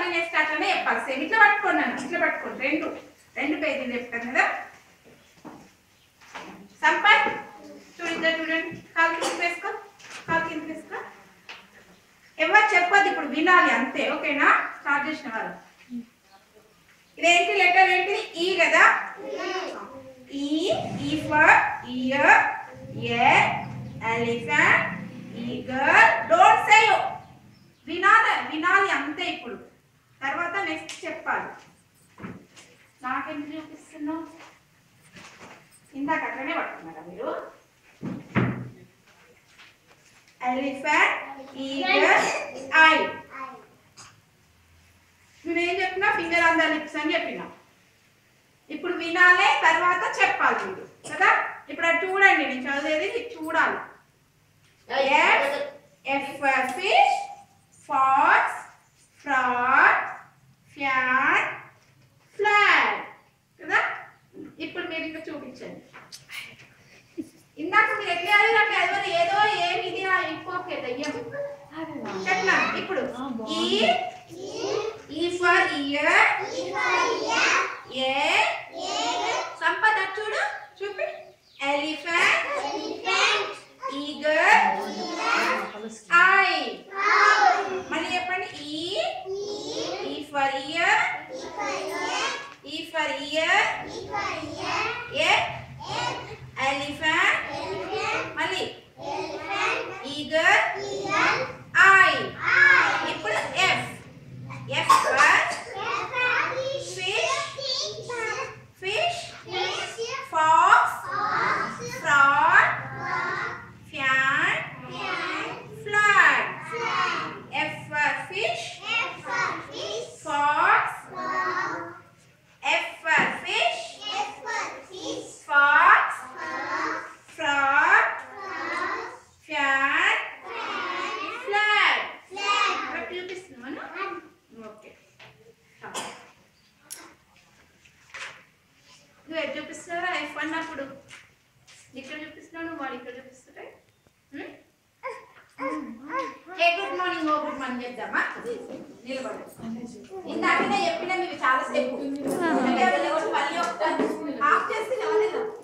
మళ్ళీ నెక్స్ట్ అట్లనే చెప్పాలి సేమ్ ఇట్లా పట్టుకున్నాను ఇట్లా పట్టుకోండి రెండు రెండు పేజీలు చెప్తాను కదా సంపత్ చూడు ఇద్దరు చూడండి కాలు కింద వేసుకో కాలు కింద వేసుకో ఎవరు చెప్పొద్దు ఇప్పుడు వినాలి అంతే ఓకేనా స్టార్ట్ చేసిన వాళ్ళు ఇదేంటి లెటర్ ఏంటి ఈ కదా E E for ear A elephant eagle don't say వినాలి వినాలి అంతే ఇప్పుడు తర్వాత నెక్స్ట్ చెప్పాలి నాకెందుకు చూపిస్తున్నావు ఇందాక అట్లనే పట్టుకున్నారా మీరు ఎలిఫెంట్ ఈగల్ ఐ నువ్వేం చెప్పినా ఫింగర్ ఆన్ ద లిప్స్ అని చెప్పినా ఇప్పుడు వినాలే తర్వాత చెప్పాలి మీరు కదా ఇప్పుడు అది చూడండి నేను చదివేది ఇది చూడాలి F F for fish fox fraud fan flag కదా ఇప్పుడు మీరు ఇంకా చూపించండి ఇందాక మీరు ఎట్లా చదివినట్టు చదవరు ఏదో ఏమి ఇది అయిపోకే దయ్యం చెప్పనా ఇప్పుడు ఈ ఈ ఫర్ ఇయర్ ఏ సంపద చూడు చూపి ఎలిఫెంట్ ఈగర్ ఐ మళ్ళీ చెప్పండి E E for ear E for ear A elephant మళ్ళీ ఈగర్ ఐ ఇప్పుడు F F for fish fox fraud fan flag F for fish fox F for fish fox fraud fan flag ఇక్కడ చూపిస్తున్నాను okay నువ్వు ఎటు చూపిస్తున్నారా F అన్నప్పుడు ఇక్కడ చూపిస్తున్నావు నువ్వు వాడు ఇక్కడ చూపిస్తుంటే ఏ గుడ్ మార్నింగ్ ఓ గుడ్ మార్నింగ్ చేద్దామా నిలబడు ఇందాకనే చెప్పిన మీరు చాలా సేపు అంటే మళ్ళీ ఒకసారి ఆఫ్ చేసి నిలబడేద్దాం